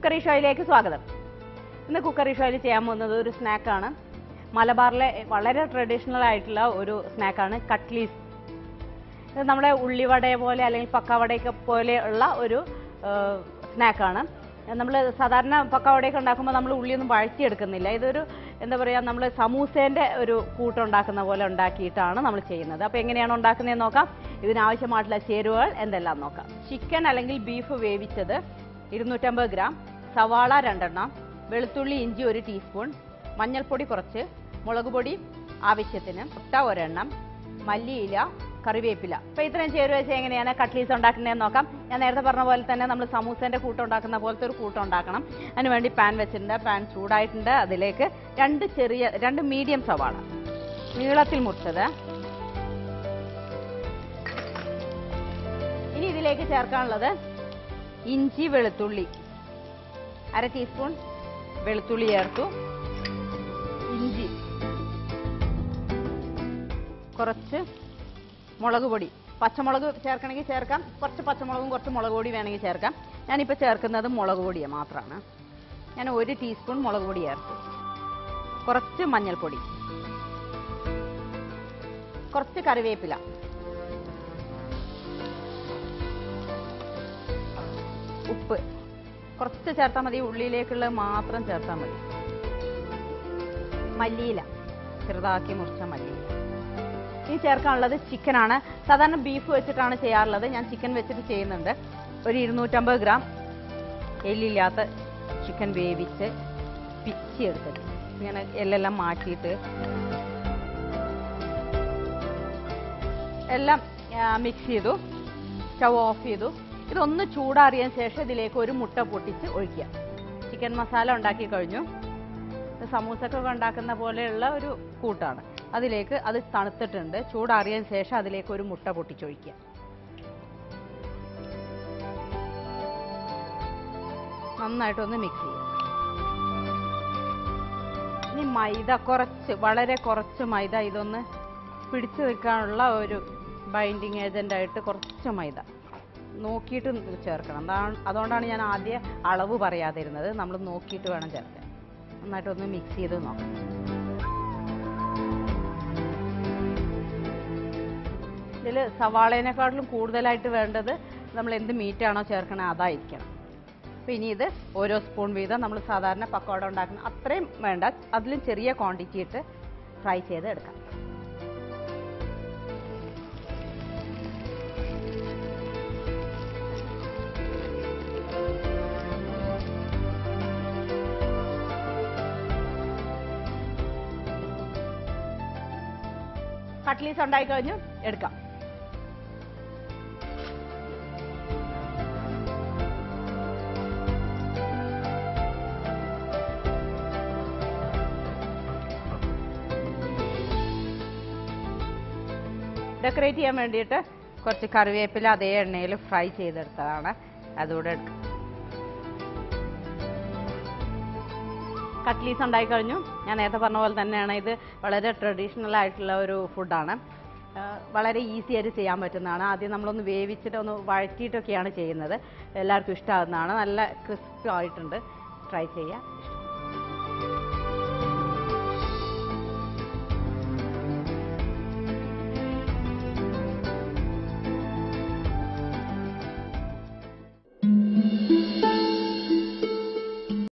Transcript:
cookery ഷോയിലേക്ക് സ്വാഗതം ഇന്ന് cookery ഷോയിൽ ചെയ്യാൻ പോകുന്നത് ഒരു സ്നാക്കാണ് മലബാറിലെ വളരെ ട്രഡീഷണൽ ആയിട്ടുള്ള ഒരു സ്നാക്കാണ് കട്ട്ലീസ് ഇത് നമ്മുടെ ഉള്ളിവടയെ പോലെ അല്ലെങ്കിൽ പക്കവടയൊക്കെ പോലെയുള്ള ഒരു സ്നാക്കാണ് നമ്മൾ സാധാരണ പക്കവടയൊക്കെ ഉണ്ടാക്കുമ്പോൾ നമ്മൾ ഉള്ളിയൊന്നും വഴറ്റിയെടുക്കുന്നില്ല ഇതൊരു എന്താ പറയുക നമ്മൾ സമൂസേൻ്റെ ഒരു കൂട്ടുണ്ടാക്കുന്ന പോലെ ഉണ്ടാക്കിയിട്ടാണ് നമ്മൾ ചെയ്യുന്നത് അപ്പോൾ എങ്ങനെയാണ് ഉണ്ടാക്കുന്നതെന്ന് നോക്കാം ഇതിനാവശ്യമായിട്ടുള്ള ചേരുവകൾ എന്തെല്ലാം നോക്കാം ചിക്കൻ അല്ലെങ്കിൽ ബീഫ് വേവിച്ചത് ഇരുന്നൂറ്റമ്പത് ഗ്രാം സവാള രണ്ടെണ്ണം വെളുത്തുള്ളി ഇഞ്ചി ഒരു ടീസ്പൂൺ മഞ്ഞൾപ്പൊടി കുറച്ച് മുളക് പൊടി ആവശ്യത്തിന് മുട്ട ഒരെണ്ണം മല്ലിയില കറിവേപ്പില അപ്പോൾ ഇത്രയും ചേരുവ വെച്ച് എങ്ങനെയാണ് കട്ട്ലീസ് ഉണ്ടാക്കുന്നതെന്ന് നോക്കാം ഞാൻ നേരത്തെ പറഞ്ഞ പോലെ തന്നെ നമ്മൾ സമൂസേൻ്റെ കൂട്ടം ഉണ്ടാക്കുന്ന പോലത്തെ ഒരു കൂട്ടം ഉണ്ടാക്കണം അതിന് വേണ്ടി പാൻ വെച്ചിട്ടുണ്ട് പാൻ ചൂടായിട്ടുണ്ട് അതിലേക്ക് രണ്ട് ചെറിയ രണ്ട് മീഡിയം സവാള നീളത്തിൽ മുറിച്ചത് ഇനി ഇതിലേക്ക് ചേർക്കാനുള്ളത് ഇഞ്ചി വെളുത്തുള്ളി അര ടീസ്പൂൺ വെളുത്തുള്ളി ചേർത്തു ഇഞ്ചി കുറച്ച് മുളക് പൊടി പച്ചമുളക് ചേർക്കണമെങ്കിൽ ചേർക്കാം കുറച്ച് പച്ചമുളകും കുറച്ച് മുളക് പൊടി വേണമെങ്കിൽ ചേർക്കാം ഞാനിപ്പോൾ ചേർക്കുന്നത് മുളക് പൊടിയെ മാത്രമാണ് ഞാൻ ഒരു ടീസ്പൂൺ മുളക് പൊടി ചേർത്തു കുറച്ച് മഞ്ഞൾപ്പൊടി കുറച്ച് കറിവേപ്പില ഉപ്പ് കുറച്ച് ചേർത്താൽ മതി ഉള്ളിയിലേക്കുള്ളത് മാത്രം ചേർത്താൽ മതി മല്ലിയില ചെറുതാക്കി മുറിച്ച മല്ലിയില ഇനി ചേർക്കാനുള്ളത് ചിക്കനാണ് സാധാരണ ബീഫ് വെച്ചിട്ടാണ് ചെയ്യാറുള്ളത് ഞാൻ ചിക്കൻ വെച്ചിട്ട് ചെയ്യുന്നുണ്ട് ഒരു ഇരുന്നൂറ്റമ്പത് ഗ്രാം എല്ലില്ലാത്ത ചിക്കൻ വേവിച്ച് പിച്ചി എടുത്തിട്ട് ഇങ്ങനെ എല്ലെല്ലാം മാറ്റിയിട്ട് എല്ലാം മിക്സ് ചെയ്തു സ്റ്റവ് ഓഫ് ചെയ്തു ഇതൊന്ന് ചൂടാറിയതിന് ശേഷം ഇതിലേക്ക് ഒരു മുട്ട പൊട്ടിച്ച് ഒഴിക്കുക ചിക്കൻ മസാല ഉണ്ടാക്കി കഴിഞ്ഞു ഇത് സമൂസക്കൊക്കെ ഉണ്ടാക്കുന്ന പോലെയുള്ള ഒരു കൂട്ടാണ് അതിലേക്ക് അത് തണുത്തിട്ടുണ്ട് ചൂടാറിയതിന് ശേഷം അതിലേക്ക് ഒരു മുട്ട പൊട്ടിച്ചൊഴിക്കുക നന്നായിട്ടൊന്ന് മിക്സ് ചെയ്യുക ഇനി മൈദ കുറച്ച് വളരെ കുറച്ച് മൈദ ഇതൊന്ന് പിടിച്ചു നിൽക്കാനുള്ള ഒരു ബൈൻഡിങ് ഏജന്റ് ആയിട്ട് കുറച്ച് മൈദ നോക്കിയിട്ട് ചേർക്കണം അതാണ് അതുകൊണ്ടാണ് ഞാൻ ആദ്യം അളവ് പറയാതിരുന്നത് നമ്മൾ നോക്കിയിട്ട് വേണം ചേർക്കാൻ നന്നായിട്ടൊന്ന് മിക്സ് ചെയ്ത് നോക്കാം ഇതിൽ സവാളേനെക്കാട്ടിലും കൂടുതലായിട്ട് വേണ്ടത് നമ്മൾ എന്ത് മീറ്റാണോ ചേർക്കണത് അതായിരിക്കണം അപ്പോൾ ഇനി ഇത് ഓരോ സ്പൂൺ വീതം നമ്മൾ സാധാരണ പക്കോട ഉണ്ടാക്കുന്ന അത്രയും വേണ്ട അതിലും ചെറിയ ക്വാണ്ടിറ്റി ഇട്ട് ഫ്രൈ ചെയ്ത് എടുക്കാം കട്ട്ലീസ് ഉണ്ടായി കഴിഞ്ഞു എടുക്കാം ഡെക്കറേറ്റ് ചെയ്യാൻ വേണ്ടിയിട്ട് കുറച്ച് കറിവേപ്പില അതേ എണ്ണയിൽ ഫ്രൈ ചെയ്തെടുത്തതാണ് അതുകൂടെ എടുക്കാം കട്ട്ലീസ് ഉണ്ടായി കഴിഞ്ഞു ഞാൻ നേരത്തെ പറഞ്ഞ പോലെ തന്നെയാണ് ഇത് വളരെ ട്രഡീഷണൽ ആയിട്ടുള്ള ഒരു ഫുഡാണ് വളരെ ഈസി ആയിട്ട് ചെയ്യാൻ പറ്റുന്നതാണ് ആദ്യം നമ്മളൊന്ന് വേവിച്ചിട്ട് ഒന്ന് വഴറ്റിയിട്ടൊക്കെയാണ് ചെയ്യുന്നത് എല്ലാവർക്കും ഇഷ്ടമാകുന്നതാണ് നല്ല ക്രിസ്പി ആയിട്ടുണ്ട് ട്രൈ ചെയ്യുക